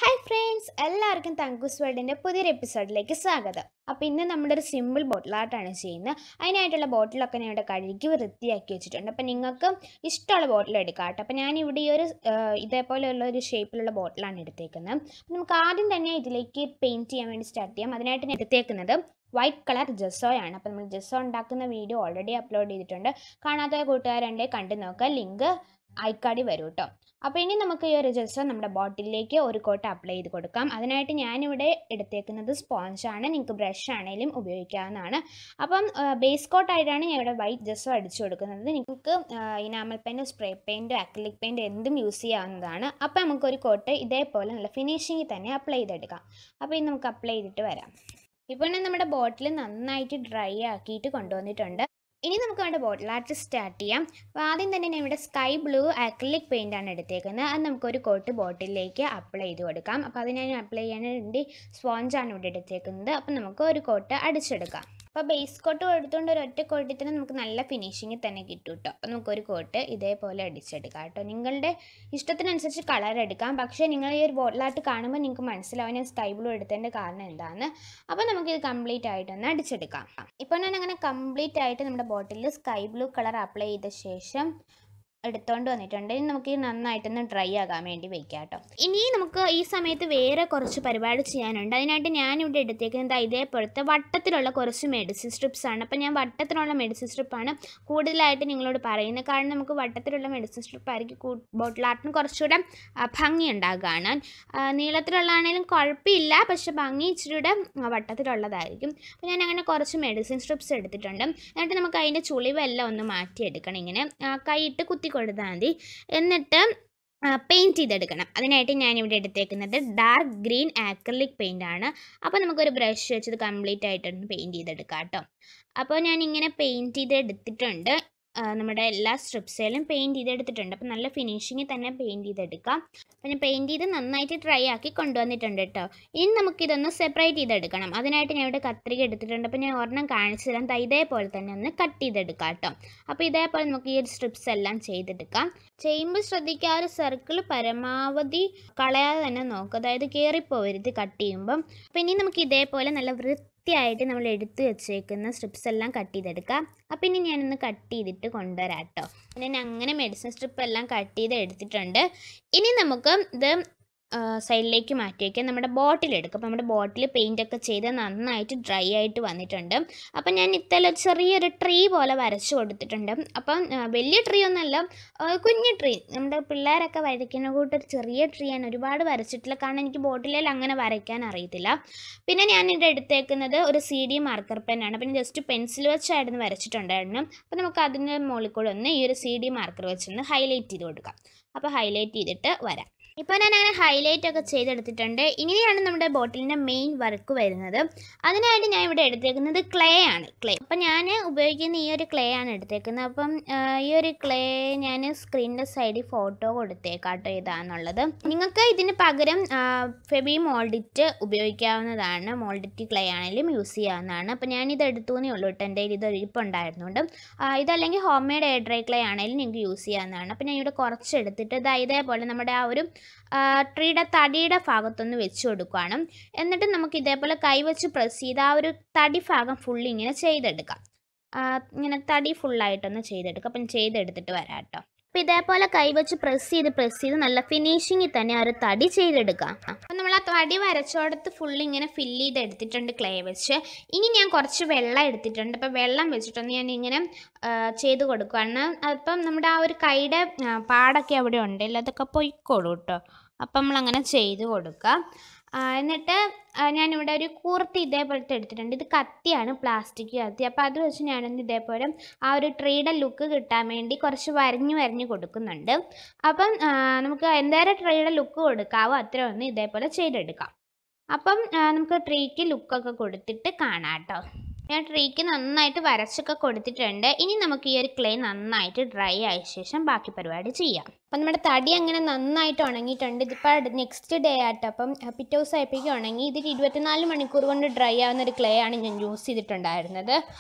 hi friends എല്ലാവർക്കും തങ്കൂസ് വേൾഡിൻ്റെ പുതിയൊരു എപ്പിസോഡിലേക്ക് സ്വാഗതം അപ്പോൾ ഇന്ന് നമ്മളൊരു സിമ്പിൾ ബോട്ടിൽ ആർട്ടാണ് ചെയ്യുന്നത് അതിനായിട്ടുള്ള ബോട്ടിലൊക്കെ ഞാൻ ഇവിടെ കഴുകി വൃത്തിയാക്കി വെച്ചിട്ടുണ്ട് അപ്പോൾ നിങ്ങൾക്ക് ഇഷ്ടമുള്ള ബോട്ടിൽ എടുക്കാം കേട്ടോ അപ്പോൾ ഞാൻ ഇവിടെ ഈ ഒരു ആ, ഇതേപോലെയുള്ള ഒരു ഷേപ്പിലുള്ള ബോട്ടിലാണ് എടുത്തേക്കുന്നത് അപ്പോൾ നമുക്ക് ആദ്യം തന്നെ ഇതിലേക്ക് പെയിൻറ്റ് ചെയ്യാൻ വേണ്ടി സ്റ്റാർട്ട് ചെയ്യാം അതിനായിട്ട് ഞാൻ എടുത്തേക്കുന്നത് വൈറ്റ് കളർ ജെസ്സോയാണ് അപ്പോൾ നമ്മൾ ജെസ്സോ ഉണ്ടാക്കുന്ന വീഡിയോ ഓൾറെഡി അപ്ലോഡ് ചെയ്തിട്ടുണ്ട് കാണാത്ത കൂട്ടുകാരുണ്ടെ കണ്ടു നോക്കുക ലിങ്ക് ഐക്കാടി വരും കേട്ടോ അപ്പോൾ ഇനി നമുക്ക് ഈ ഒരു ജെസ്സോ നമ്മുടെ ബോട്ടിലേക്ക് ഒരു കോട്ട് അപ്ലൈ ചെയ്ത് കൊടുക്കാം അതിനായിട്ട് ഞാനിവിടെ എടുത്തേക്കുന്നത് സ്പോഞ്ചാണ് നിങ്ങൾക്ക് ബ്രഷ് ആണെങ്കിലും ഉപയോഗിക്കാവുന്നതാണ് അപ്പം ബേസ് കോട്ടായിട്ടാണ് ഞാൻ ഇവിടെ വൈറ്റ് ജെസ്സോ അടിച്ചു കൊടുക്കുന്നത് നിങ്ങൾക്ക് enamel paint spray paint acrylic paint എന്തും യൂസ് ചെയ്യാവുന്നതാണ് അപ്പോൾ നമുക്കൊരു കോട്ട് ഇതേപോലെ നല്ല ഫിനിഷിങ്ങിൽ തന്നെ അപ്ലൈ ചെയ്തെടുക്കാം അപ്പോൾ ഇത് നമുക്ക് അപ്ലൈ ചെയ്തിട്ട് വരാം ഇപ്പോൾ ഞാൻ നമ്മുടെ ബോട്ടിൽ നന്നായിട്ട് ഡ്രൈ ആക്കിയിട്ട് കൊണ്ടുവന്നിട്ടുണ്ട് ഇനി നമുക്ക് വേണ്ട ബോട്ടിൽ ആർട്ട് സ്റ്റാർട്ട് ചെയ്യാം അപ്പോൾ ആദ്യം തന്നെ ഞാൻ ഇവിടെ സ്കൈ ബ്ലൂ അക്രിലിക് പെയിൻ്റ് ആണ് എടുത്തേക്കുന്നത് അത് നമുക്കൊരു കോട്ട് ബോട്ടിലേക്ക് അപ്ലൈ ചെയ്ത് കൊടുക്കാം അപ്പോൾ അത് ഞാൻ അപ്ലൈ ചെയ്യാൻ വേണ്ടി സ്പോഞ്ചാണ് ഇവിടെ എടുത്തേക്കുന്നത് അപ്പോൾ നമുക്ക് ഒരു കോട്ട് അടിച്ചെടുക്കാം അപ്പോൾ ബേസ് കോട്ട് കൊടുത്തുകൊണ്ട് ഒരു ഒറ്റ കോട്ടിൽ തന്നെ നമുക്ക് നല്ല ഫിനിഷിങ്ങിൽ തന്നെ കിട്ടും കേട്ടോ അപ്പോൾ നമുക്കൊരു കോട്ട് ഇതേപോലെ അടിച്ചെടുക്കാം കേട്ടോ നിങ്ങളുടെ ഇഷ്ടത്തിനനുസരിച്ച് കളർ എടുക്കാം പക്ഷേ നിങ്ങൾ ഈ ഒരു ബോട്ടിലായിട്ട് കാണുമ്പോൾ നിങ്ങൾക്ക് മനസ്സിലാവും ഞാൻ സ്കൈ ബ്ലൂ എടുത്തതിൻ്റെ കാരണം എന്താണ് അപ്പോൾ നമുക്കിത് കംപ്ലീറ്റ് ആയിട്ടൊന്ന് അടിച്ചെടുക്കാം ഇപ്പോൾ ഞാൻ അങ്ങനെ കംപ്ലീറ്റ് ആയിട്ട് നമ്മുടെ ബോട്ടിലിൽ സ്കൈ ബ്ലൂ കളർ അപ്ലൈ ചെയ്ത ശേഷം എടുത്തോണ്ട് വന്നിട്ടുണ്ട് ഇനി നമുക്ക് ഇത് നന്നായിട്ടൊന്ന് ഡ്രൈ ആകാൻ വേണ്ടി വെക്കാം കേട്ടോ ഇനി നമുക്ക് ഈ സമയത്ത് വേറെ കുറച്ച് പരിപാടി ചെയ്യാനുണ്ട് അതിനായിട്ട് ഞാനിവിടെ എടുത്തേക്കുന്നത് ഇതേപോലത്തെ വട്ടത്തിലുള്ള കുറച്ച് മെഡിസിൻ സ്ട്രിപ്സ് ആണ് അപ്പോൾ ഞാൻ വട്ടത്തിലുള്ള മെഡിസിൻ സ്ട്രിപ്പാണ് കൂടുതലായിട്ട് നിങ്ങളോട് പറയുന്നത് കാരണം നമുക്ക് വട്ടത്തിലുള്ള മെഡിസിൻ സ്ട്രിപ്പ് ആയിരിക്കും ബോട്ടിൽ ആർട്ടിന് കുറച്ചുകൂടെ ആ, ഭംഗി ഉണ്ടാകാണ് നീളത്തിലുള്ളതാണെങ്കിലും കുഴപ്പമില്ല പക്ഷെ ഭംഗി ഇച്ചിരിയുടെ ആ, വട്ടത്തിലുള്ളതായിരിക്കും അപ്പോൾ ഞാൻ അങ്ങനെ കുറച്ച് മെഡിസിൻ സ്ട്രിപ്സ് എടുത്തിട്ടുണ്ട് എന്നിട്ട് നമുക്ക് അതിൻ്റെ ചുളിവെല്ലാം ഒന്ന് മാറ്റിയെടുക്കണം ഇങ്ങനെ ആ, കൈയിട്ട് കുത്തി കൊടുത്താൽ മതി എന്നിട്ട് പെയിൻറ്റ് ചെയ്തെടുക്കണം അതിനായിട്ട് ഞാനിവിടെ എടുത്തേക്കുന്നത് ഡാർക്ക് ഗ്രീൻ ആക്രലിക് പെയിൻ്റ് ആണ് അപ്പോൾ നമുക്കൊരു ബ്രഷ് വെച്ചത് കംപ്ലീറ്റ് ആയിട്ടൊന്ന് പെയിൻറ്റ് ചെയ്തെടുക്കാം കേട്ടോ അപ്പോൾ ഞാൻ ഇങ്ങനെ പെയിൻറ്റ് ചെയ്ത് എടുത്തിട്ടുണ്ട് ആ, നമ്മുടെ എല്ലാ സ്ട്രിപ്സിലും പെയിൻറ്റ് ചെയ്തെടുത്തിട്ടുണ്ട് അപ്പോൾ നല്ല ഫിനിഷിങ്ങിൽ തന്നെ പെയിൻറ്റ് ചെയ്തെടുക്കാം അപ്പോൾ ഞാൻ പെയിൻറ്റ് ചെയ്ത് നന്നായിട്ട് ഡ്രൈ ആക്കി കൊണ്ടുവന്നിട്ടുണ്ട് കേട്ടോ ഇനി നമുക്കിതൊന്ന് സെപ്പറേറ്റ് ചെയ്തെടുക്കണം അതിനായിട്ട് ഞാൻ ഇവിടെ കത്രിക എടുത്തിട്ടുണ്ട് അപ്പോൾ ഞാൻ ഒരെണ്ണം കാണിച്ചു തരാം ദാ ഇതേപോലെ തന്നെ ഒന്ന് കട്ട് ചെയ്തെടുക്കാം കേട്ടോ അപ്പോൾ ഇതേപോലെ നമുക്ക് ഈ ഒരു സ്ട്രിപ്സ് എല്ലാം ചെയ്തെടുക്കാം ചെയ്യുമ്പോൾ ശ്രദ്ധിക്കുക ആ ഒരു സർക്കിൾ പരമാവധി കളയാതെ തന്നെ നോക്കുക അതായത് കയറിപ്പോവരുത് കട്ട് ചെയ്യുമ്പം അപ്പോൾ ഇനി നമുക്ക് ഇതേപോലെ നല്ല വൃത്തിയായിട്ട് നമ്മൾ എടുത്ത് വെച്ചേക്കുന്ന സ്ട്രിപ്സ് എല്ലാം കട്ട് ചെയ്തെടുക്കാം അപ്പോൾ ഇനി ഞാനൊന്ന് കട്ട് ചെയ്തിട്ട് കൊണ്ടുവരാം കേട്ടോ ഞാൻ അങ്ങനെ മെഡിസിൻ സ്ട്രിപ്പ് എല്ലാം കട്ട് ചെയ്ത് എടുത്തിട്ടുണ്ട് ഇനി നമുക്ക് ഇത് സൈഡിലേക്ക് മാറ്റി വയ്ക്കാം നമ്മുടെ ബോട്ടിൽ എടുക്കും അപ്പോൾ നമ്മുടെ ബോട്ടിൽ പെയിൻ്റ് ഒക്കെ ചെയ്ത് നന്നായിട്ട് ഡ്രൈ ആയിട്ട് വന്നിട്ടുണ്ട് അപ്പം ഞാൻ ഇത്തല ചെറിയൊരു ട്രീ പോലെ വരച്ച് കൊടുത്തിട്ടുണ്ട് അപ്പം ആ, വലിയ ട്രീ ഒന്നല്ല ആ, കുഞ്ഞു ട്രീ നമ്മുടെ പിള്ളേരൊക്കെ വരയ്ക്കുന്ന കൂട്ടൊരു ചെറിയ ട്രീ ആണ് ഒരുപാട് വരച്ചിട്ടില്ല കാരണം എനിക്ക് ബോട്ടിലിൽ അങ്ങനെ വരയ്ക്കാൻ അറിയത്തില്ല പിന്നെ ഞാൻ ഇവിടെ എടുത്തേക്കുന്നത് ഒരു സി ഡി മാർക്കർ പെന്നാണ് അപ്പം ജസ്റ്റ് പെൻസിൽ വെച്ചായിരുന്നു വരച്ചിട്ടുണ്ടായിരുന്നു അപ്പോൾ നമുക്ക് അതിൻ്റെ മുകളിൽ കൂടെ ഒന്ന് ഈ ഒരു സി ഡി മാർക്കർ വെച്ചൊന്ന് ഹൈലൈറ്റ് ചെയ്ത് കൊടുക്കാം അപ്പോൾ ഹൈലൈറ്റ് ചെയ്തിട്ട് വരാം ഇപ്പോൾ ഞാൻ അങ്ങനെ ഹൈലൈറ്റ് ഒക്കെ ചെയ്തെടുത്തിട്ടുണ്ട് ഇനിയാണ് നമ്മുടെ ബോട്ടിലിൻ്റെ മെയിൻ വർക്ക് വരുന്നത് അതിനായിട്ട് ഞാൻ ഇവിടെ എടുത്തേക്കുന്നത് ക്ലേ ആണ് ക്ലേ അപ്പം ഞാൻ ഉപയോഗിക്കുന്ന ഈ ഒരു ക്ലേ ആണ് എടുത്തേക്കുന്നത് അപ്പം ആ, ഈ ഒരു ക്ലേ ഞാൻ സ്ക്രീനിൻ്റെ സൈഡിൽ ഫോട്ടോ കൊടുത്തേക്കാം കേട്ടോ ഇതാണെന്നുള്ളത് നിങ്ങൾക്ക് ഇതിന് പകരം ഫെബി മോൾഡിറ്റ് ഉപയോഗിക്കാവുന്നതാണ് മോൾഡിറ്റ് ക്ലേ ആണെങ്കിലും യൂസ് ചെയ്യാവുന്നതാണ് അപ്പം ഞാനിത് എടുത്തു എന്നേ ഉള്ളൂ കേട്ടോ എൻ്റെ കയ്യിൽ ഇത് ഇരിപ്പുണ്ടായിരുന്നുകൊണ്ട് ആ, ഇതല്ലെങ്കിൽ home made air dry clay ആണെങ്കിലും നിങ്ങൾക്ക് യൂസ് ചെയ്യാവുന്നതാണ് അപ്പം ഞാൻ ഇവിടെ കുറച്ച് എടുത്തിട്ട് ഇതാ ഇതേപോലെ നമ്മുടെ ആ ഒരു ട്രീയുടെ തടിയുടെ ഭാഗത്തൊന്ന് വെച്ച് കൊടുക്കുകയാണ് എന്നിട്ട് നമുക്ക് ഇതേപോലെ കൈവച്ച് പ്രസ് ചെയ്ത് ആ ഒരു തടി ഭാഗം ഫുള്ള് ഇങ്ങനെ ചെയ്തെടുക്കാം ആ, ഇങ്ങനെ തടി ഫുള്ളായിട്ടൊന്ന് ചെയ്തെടുക്കാം അപ്പം ചെയ്തെടുത്തിട്ട് വരാം കേട്ടോ അപ്പം ഇതേപോലെ കൈവച്ച് പ്രസ് ചെയ്ത് പ്രസ് ചെയ്ത് നല്ല ഫിനിഷിങ്ങിൽ തന്നെ ആ ഒരു തടി ചെയ്തെടുക്കാം അപ്പം നമ്മൾ ആ തടി വരച്ചോടത്ത് ഫുള്ള് ഇങ്ങനെ ഫില്ല് ചെയ്ത് എടുത്തിട്ടുണ്ട് ക്ലേ വെച്ച് ഇനി ഞാൻ കുറച്ച് വെള്ളം എടുത്തിട്ടുണ്ട് അപ്പോൾ വെള്ളം വെച്ചിട്ടൊന്ന് ഞാൻ ഇങ്ങനെ ആ, ചെയ്ത് കൊടുക്കുകയാണ് അപ്പം നമ്മുടെ ആ ഒരു കൈയുടെ ആ, പാടൊക്കെ അവിടെ ഉണ്ടല്ലോ അതൊക്കെ പൊയ്ക്കോളൂ കേട്ടോ അപ്പം നമ്മളങ്ങനെ ചെയ്ത് കൊടുക്കുക ആ, എന്നിട്ട് ആ, ഞാനിവിടെ ഒരു കൂർത്തി ഇതേപോലത്തെ എടുത്തിട്ടുണ്ട് ഇത് കത്തിയാണ് പ്ലാസ്റ്റിക് കത്തി അപ്പോൾ അത് വെച്ച് ഞാനൊന്ന് ഇതേപോലെ ആ ഒരു ട്രീയുടെ ലുക്ക് കിട്ടാൻ വേണ്ടി കുറച്ച് വരഞ്ഞു വരഞ്ഞു കൊടുക്കുന്നുണ്ട് അപ്പം ആ, നമുക്ക് എന്തേരം ട്രീയുടെ ലുക്ക് കൊടുക്കാവോ അത്ര ഒന്ന് ഇതേപോലെ ചെയ്തെടുക്കാം അപ്പം ആ, നമുക്ക് ട്രീക്ക് ലുക്കൊക്കെ കൊടുത്തിട്ട് കാണാം കേട്ടോ ഞാൻ ട്രീക്ക് നന്നായിട്ട് വരച്ചൊക്കെ കൊടുത്തിട്ടുണ്ട് ഇനി നമുക്ക് ഈ ഒരു ക്ലേ നന്നായിട്ട് ഡ്രൈ ആയ ശേഷം ബാക്കി പരിപാടി ചെയ്യാം അപ്പം നമ്മുടെ തടി അങ്ങനെ നന്നായിട്ട് ഉണങ്ങിയിട്ടുണ്ട് ഇതിപ്പോൾ നെക്സ്റ്റ് ഡേ ആട്ടോ അപ്പം പിറ്റേ ദിവസം ആയപ്പോഴേക്കും ഉണങ്ങി ഇതിൽ ഇരുപത്തിനാല് മണിക്കൂർ കൊണ്ട് ഡ്രൈ ആവുന്ന ഒരു ക്ലേ ആണ് ഞാൻ യൂസ് ചെയ്തിട്ടുണ്ടായിരുന്നത്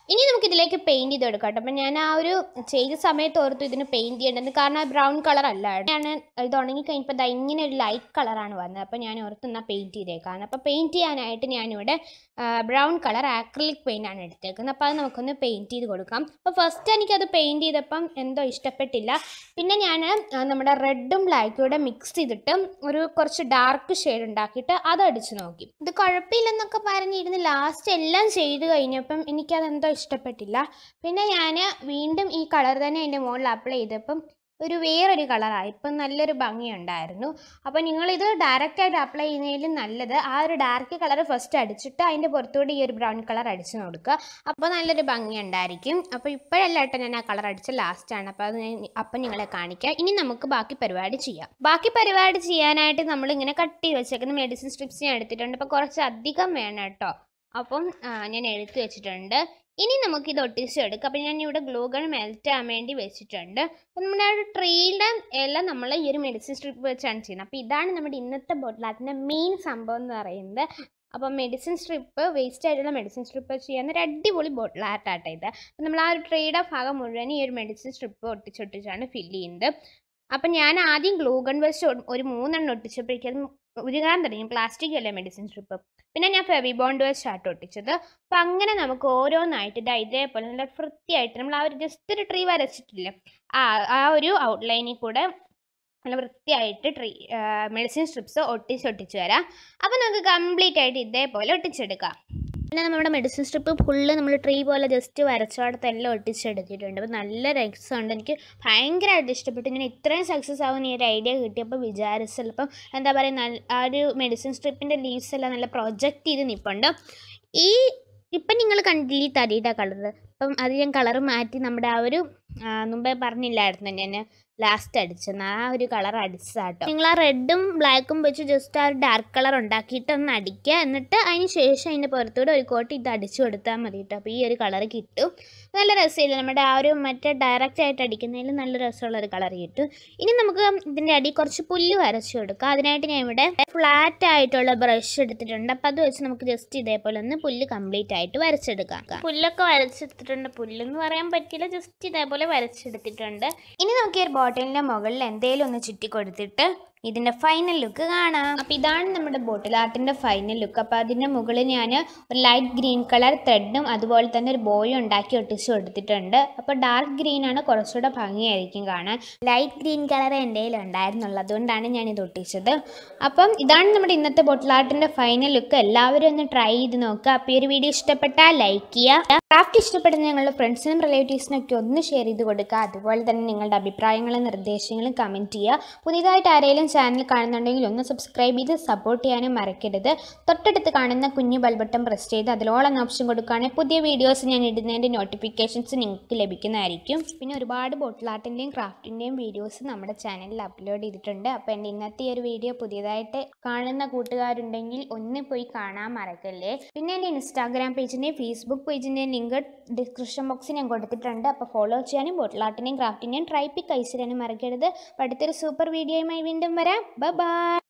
ഇനി നമുക്ക് ഇതിലേക്ക് പെയിൻറ് ചെയ്ത് കൊടുക്കാം കേട്ടോ അപ്പം ഞാൻ ആ ഒരു ചെയ്ത സമയത്ത് ഓർത്തു ഇതിന് പെയിൻറ് ചെയ്യേണ്ടത് കാരണം ബ്രൗൺ കളർ അല്ല ഞാൻ ഇത് ഉണങ്ങി കഴിഞ്ഞപ്പോൾ ദാ ഇങ്ങനെ ഒരു ലൈറ്റ് കളറാണ് വന്നത് അപ്പോൾ ഞാൻ ഓർത്ത് എന്നാൽ പെയിൻറ് ചെയ്തേക്കാം അപ്പോൾ പെയിൻറ് ചെയ്യാനായിട്ട് ഞാനിവിടെ ബ്രൗൺ കളർ ആക്രിലിക് പെയിൻ്റ് ആണ് എടുത്തേക്കുന്നത് അപ്പോൾ അത് നമുക്കൊന്ന് പെയിൻറ് ചെയ്ത് കൊടുക്കാം അപ്പോൾ ഫസ്റ്റ് എനിക്കത് പെയിൻറ് ചെയ്തപ്പം എന്തോ ഇഷ്ടപ്പെട്ടില്ല പിന്നെ ഞാൻ നമ്മുടെ റെഡും ബ്ലാക്കും കൂടെ മിക്സ് ചെയ്തിട്ട് ഒരു കുറച്ച് ഡാർക്ക് ഷെയ്ഡ് ഉണ്ടാക്കിയിട്ട് അത് അടിച്ച് നോക്കി ഇത് കുഴപ്പമില്ലെന്നൊക്കെ പറഞ്ഞിരുന്ന് ലാസ്റ്റ് എല്ലാം ചെയ്ത് കഴിഞ്ഞപ്പം എനിക്കതെന്തോ ഇഷ്ടപ്പെട്ടില്ല പിന്നെ ഞാൻ വീണ്ടും ഈ കളർ തന്നെ അതിൻ്റെ മുകളിൽ അപ്ലൈ ചെയ്തപ്പം ഒരു വേറൊരു കളറായി ഇപ്പം നല്ലൊരു ഭംഗിയുണ്ടായിരുന്നു അപ്പോൾ നിങ്ങളിത് ഡയറക്റ്റായിട്ട് അപ്ലൈ ചെയ്യുന്നതിലും നല്ലത് ആ ഒരു ഡാർക്ക് കളർ ഫസ്റ്റ് അടിച്ചിട്ട് അതിൻ്റെ പുറത്തുകൂടി ഈ ഒരു ബ്രൗൺ കളർ അടിച്ച് കൊടുക്കുക അപ്പോൾ നല്ലൊരു ഭംഗി ഉണ്ടായിരിക്കും അപ്പോൾ ഇപ്പോഴല്ല കേട്ടോ ഞാൻ ആ കളർ അടിച്ച ലാസ്റ്റാണ് അപ്പോൾ അത് ഞാൻ അപ്പം നിങ്ങളെ കാണിക്കാം ഇനി നമുക്ക് ബാക്കി പരിപാടി ചെയ്യാം ബാക്കി പരിപാടി ചെയ്യാനായിട്ട് നമ്മളിങ്ങനെ കട്ട് ചെയ്ത് വെച്ചേക്കുന്ന മെഡിസിൻ സ്ട്രിപ്സ് ഞാൻ എടുത്തിട്ടുണ്ട് അപ്പോൾ കുറച്ച് അധികം വേണം കേട്ടോ അപ്പം ആ, ഞാൻ എടുത്തു വെച്ചിട്ടുണ്ട് ഇനി നമുക്ക് ഇത് ഒട്ടിച്ചെടുക്കാം അപ്പം ഞാൻ ഇവിടെ ഗ്ലൂ ഗൺ മെൽറ്റ് ആകാൻ വേണ്ടി വെച്ചിട്ടുണ്ട് അപ്പം നമ്മുടെ ആ ഒരു ട്രീയുടെ എല്ലാം നമ്മൾ ഈ ഒരു മെഡിസിൻ സ്ട്രിപ്പ് വെച്ചാണ് ചെയ്യുന്നത് അപ്പോൾ ഇതാണ് നമ്മുടെ ഇന്നത്തെ ബോട്ടിൽ അതിൻ്റെ മെയിൻ സംഭവം എന്ന് പറയുന്നത് അപ്പം മെഡിസിൻ സ്ട്രിപ്പ് വേസ്റ്റ് ആയിട്ടുള്ള മെഡിസിൻ സ്ട്രിപ്പ് വെച്ച് ചെയ്യുന്ന ഒരു അടിപൊളി ബോട്ടിൽ ആർട്ടാട്ടോ ഇത് അപ്പം നമ്മൾ ആ ഒരു ട്രീയുടെ ഭാഗം മുഴുവൻ ഈ ഒരു മെഡിസിൻ സ്ട്രിപ്പ് ഒട്ടിച്ചൊട്ടിച്ചാണ് ഫില്ല് ചെയ്യുന്നത് അപ്പം ഞാൻ ആദ്യം ഗ്ലൂ ഗൺ വെച്ച് ഒ- ഒരു മൂന്നെണ്ണം ഒട്ടിച്ചപ്പോഴേക്കും ഉരുകാൻ തുടങ്ങി പ്ലാസ്റ്റിക് അല്ലേ മെഡിസിൻ സ്ട്രിപ്പ് പിന്നെ ഞാൻ ഫെവി ബോണ്ട് വെച്ചാട്ട് ഒട്ടിച്ചത് അപ്പം അങ്ങനെ നമുക്ക് ഓരോന്നായിട്ട് ഇതാ ഇതേപോലെ നല്ല വൃത്തിയായിട്ട് നമ്മൾ ആ ഒരു ജസ്റ്റ് ഒരു ട്രീ വരച്ചിട്ടില്ലേ ആ ആ ഒരു ഔട്ട്ലൈനിൽ കൂടെ നല്ല വൃത്തിയായിട്ട് ട്രീ മെഡിസിൻ സ്ട്രിപ്സ് ഒട്ടിച്ച് ഒട്ടിച്ച് വരാം അപ്പോൾ നമുക്ക് കംപ്ലീറ്റ് ആയിട്ട് ഇതേപോലെ ഒട്ടിച്ചെടുക്കാം പിന്നെ നമ്മുടെ മെഡിസിൻ സ്ട്രിപ്പ് ഫുള്ള് നമ്മൾ ട്രീ പോലെ ജസ്റ്റ് വരച്ചോടത്തെല്ലാം ഒട്ടിച്ചെടുത്തിട്ടുണ്ട് അപ്പോൾ നല്ല രസമുണ്ട് എനിക്ക് ഭയങ്കരമായിട്ട് ഇഷ്ടപ്പെട്ടു ഞാൻ ഇത്രയും സക്സസ് ആവും ഈ ഒരു ഐഡിയ കിട്ടിയപ്പോൾ വിചാരിച്ചല്ലോ അപ്പം എന്താ പറയുക നല്ല ആ ഒരു മെഡിസിൻ സ്ട്രിപ്പിൻ്റെ ലീവ്സ് എല്ലാം നല്ല പ്രൊജക്റ്റ് ചെയ്ത് നിൽപ്പുണ്ട് ഈ ഇപ്പം നിങ്ങൾ കണ്ടില്ല ഈ തടിയുടെ കളർ അപ്പം അത് ഞാൻ കളർ മാറ്റി നമ്മുടെ ആ ഒരു ആ, മുമ്പേ പറഞ്ഞില്ലായിരുന്നു ഞാൻ ലാസ്റ്റ് അടിച്ചെന്ന് ആ ഒരു കളർ അടിച്ചതാട്ടോ നിങ്ങൾ ആ റെഡും ബ്ലാക്കും വെച്ച് ജസ്റ്റ് ആ ഒരു ഡാർക്ക് കളർ ഉണ്ടാക്കിയിട്ട് ഒന്ന് അടിക്കുക എന്നിട്ട് അതിന് ശേഷം അതിൻ്റെ പുറത്തൂടെ ഒരു കോട്ട് ഇത് അടിച്ചു കൊടുത്താൽ മതി കേട്ടോ അപ്പോൾ ഈ ഒരു കളർ കിട്ടും നല്ല രസമില്ല നമ്മുടെ ആ ഒരു മറ്റേ ഡയറക്റ്റ് ആയിട്ട് അടിക്കുന്നതിൽ നല്ല രസമുള്ള ഒരു കളർ കിട്ടും ഇനി നമുക്ക് ഇതിൻ്റെ അടി കുറച്ച് പുല്ല് വരച്ചു കൊടുക്കാം അതിനായിട്ട് ഞാൻ ഇവിടെ ഫ്ലാറ്റ് ആയിട്ടുള്ള ബ്രഷ് എടുത്തിട്ടുണ്ട് അപ്പോൾ അത് വെച്ച് നമുക്ക് ജസ്റ്റ് ഇതേപോലെ ഒന്ന് പുല്ല് കംപ്ലീറ്റ് ആയിട്ട് വരച്ചെടുക്കാം പുല്ലൊക്കെ വരച്ചെടുത്തിട്ടുണ്ട് പുല്ലെന്ന് പറയാൻ പറ്റില്ല ജസ്റ്റ് ഇതേപോലെ വരച്ചെടുത്തിട്ടുണ്ട് ഇനി നമുക്ക് ഈ ഒരു ബോട്ടിലിൻ്റെ മുകളിൽ എന്തെങ്കിലും ഒന്ന് ചുറ്റി കൊടുത്തിട്ട് ഇതിൻ്റെ ഫൈനൽ ലുക്ക് കാണാം അപ്പോൾ ഇതാണ് നമ്മുടെ ബോട്ടിൽ ആർട്ടിൻ്റെ ഫൈനൽ ലുക്ക് അപ്പോൾ അതിൻ്റെ മുകളിൽ ഞാൻ ഒരു ലൈറ്റ് ഗ്രീൻ കളർ ത്രെഡും അതുപോലെ തന്നെ ഒരു ബോയും ഉണ്ടാക്കി ഒട്ടിച്ച് കൊടുത്തിട്ടുണ്ട് അപ്പോൾ ഡാർക്ക് ഗ്രീൻ ആണ് കുറച്ചുകൂടെ ഭംഗിയായിരിക്കും കാണാൻ ലൈറ്റ് ഗ്രീൻ കളർ എൻ്റെ കയ്യിൽ ഉണ്ടായിരുന്നുള്ളൂ അതുകൊണ്ടാണ് ഞാൻ ഇത് ഒട്ടിച്ചത് അപ്പം ഇതാണ് നമ്മുടെ ഇന്നത്തെ ബോട്ടിൽ ആർട്ടിൻ്റെ ഫൈനൽ ലുക്ക് എല്ലാവരും ഒന്ന് ട്രൈ ചെയ്ത് നോക്കുക അപ്പോൾ ഈ ഒരു വീഡിയോ ഇഷ്ടപ്പെട്ടാൽ ലൈക്ക് ചെയ്യുക ക്രാഫ്റ്റ് ഇഷ്ടപ്പെടുന്ന നിങ്ങളുടെ ഫ്രണ്ട്സിനും റിലേറ്റീവ്സിനും ഒക്കെ ഒന്ന് ഷെയർ ചെയ്ത് കൊടുക്കുക അതുപോലെ തന്നെ നിങ്ങളുടെ അഭിപ്രായങ്ങളും നിർദ്ദേശങ്ങളും കമൻറ്റ് ചെയ്യുക പുതിയതായിട്ട് ആരെങ്കിലും ചാനൽ കാണുന്നുണ്ടെങ്കിൽ ഒന്ന് സബ്സ്ക്രൈബ് ചെയ്ത് സപ്പോർട്ട് ചെയ്യാനും മറക്കരുത് തൊട്ടടുത്ത് കാണുന്ന കുഞ്ഞു ബൾബട്ടൺ പ്രസ് ചെയ്ത് അതിലോളം ഓപ്ഷൻ കൊടുക്കുകയാണെങ്കിൽ പുതിയ വീഡിയോസ് ഞാൻ ഇടുന്നതിൻ്റെ നോട്ടിഫിക്കേഷൻസ് നിങ്ങൾക്ക് ലഭിക്കുന്നതായിരിക്കും പിന്നെ ഒരുപാട് ബോട്ടിൽ ആർട്ടിൻ്റെയും ക്രാഫ്റ്റിൻ്റെയും വീഡിയോസ് നമ്മുടെ ചാനലിൽ അപ്ലോഡ് ചെയ്തിട്ടുണ്ട് അപ്പോൾ എൻ്റെ ഇന്നത്തെ ഈ ഒരു വീഡിയോ പുതിയതായിട്ട് കാണുന്ന കൂട്ടുകാരുണ്ടെങ്കിൽ ഒന്ന് പോയി കാണാൻ മറക്കല്ലേ പിന്നെ എൻ്റെ ഇൻസ്റ്റാഗ്രാം പേജിൻ്റെയും ഫേസ്ബുക്ക് പേജിൻ്റെയും ലിങ്ക് ഡിസ്ക്രിപ്ഷൻ ബോക്സിൽ ഞാൻ കൊടുത്തിട്ടുണ്ട് അപ്പോൾ ഫോളോ ചെയ്യാനും ബോട്ടിൽ ആർട്ടിൻ്റെയും ക്രാഫ്റ്റിൻ്റെയും ട്രൈപ്പിക്ക് അയച്ചു തരാനും മറക്കരുത് അപ്പോൾ അടുത്തൊരു സൂപ്പർ വീഡിയോയുമായി വീണ്ടും വരാം ബൈ